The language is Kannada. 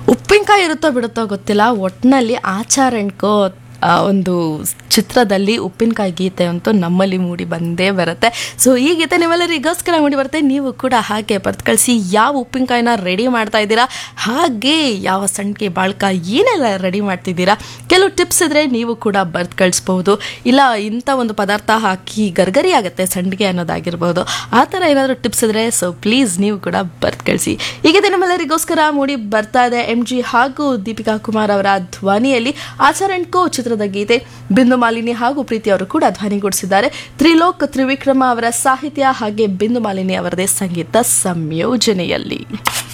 ಉಪ್ಪಿನಕಾಯಿ ಇರುತ್ತೋ ಬಿಡುತ್ತೋ ಗೊತ್ತಿಲ್ಲ ಒಟ್ಟಿನಲ್ಲಿ ಆಚಾರ್ ಅಂಡ್ ಕೋ ಆ, ಒಂದು ಚಿತ್ರದಲ್ಲಿ ಉಪ್ಪಿನಕಾಯಿ ಗೀತೆ ಅಂತೂ ನಮ್ಮಲ್ಲಿ ಮೂಡಿ ಬಂದೇ ಬರುತ್ತೆ ಸೊ ಈ ಗೀತೆ ನಿಮ್ಮೆಲ್ಲರಿಗೋಸ್ಕರ ಮೂಡಿ ಬರುತ್ತೆ ನೀವು ಕೂಡ ಹಾಗೆ ಬರ್ತ್ ಕಳಿಸಿ ಯಾವ ಉಪ್ಪಿನಕಾಯಿನ ರೆಡಿ ಮಾಡ್ತಾ ಇದ್ದೀರಾ ಹಾಗೆ ಯಾವ ಸಂಡಿಗೆ ಬಾಳ್ಕ ಏನೆಲ್ಲ ರೆಡಿ ಮಾಡ್ತಿದ್ದೀರಾ ಕೆಲವು ಟಿಪ್ಸ್ ಇದ್ರೆ ನೀವು ಕೂಡ ಬರ್ತ್ ಕಳಿಸ್ಬಹುದು ಇಲ್ಲ ಇಂಥ ಒಂದು ಪದಾರ್ಥ ಹಾಕಿ ಗರ್ಗರಿ ಆಗುತ್ತೆ ಸಂಡಿಗೆ ಅನ್ನೋದಾಗಿರ್ಬೋದು ಆ ಥರ ಏನಾದರೂ ಟಿಪ್ಸ್ ಇದ್ರೆ ಸೊ ಪ್ಲೀಸ್ ನೀವು ಕೂಡ ಬರ್ತ್ ಕಳಿಸಿ ಈಗ ನಿಮ್ಮೆಲ್ಲರಿಗೋಸ್ಕರ ಮೂಡಿ ಬರ್ತಾ ಇದೆ ಎಂ ಜಿ ಹಾಗೂ ದೀಪಿಕಾ ಕುಮಾರ್ ಅವರ ಧ್ವನಿಯಲ್ಲಿ ಆಚಾರ್ ಅಂಡ್ ಕೋ ಚಿತ್ರದ ಗೀತೆ ಬಿಂದು ಮಾಲಿನಿ ಹಾಗೂ ಪ್ರೀತಿ ಅವರು ಕೂಡ ಧ್ವನಿಗೂಡಿಸಿದ್ದಾರೆ ತ್ರಿಲೋಕ್ ತ್ರಿವಿಕ್ರಮ ಅವರ ಸಾಹಿತ್ಯ ಹಾಗೆ ಬಿಂದು ಮಾಲಿನಿ ಅವರದೇ ಸಂಗೀತ ಸಂಯೋಜನೆಯಲ್ಲಿ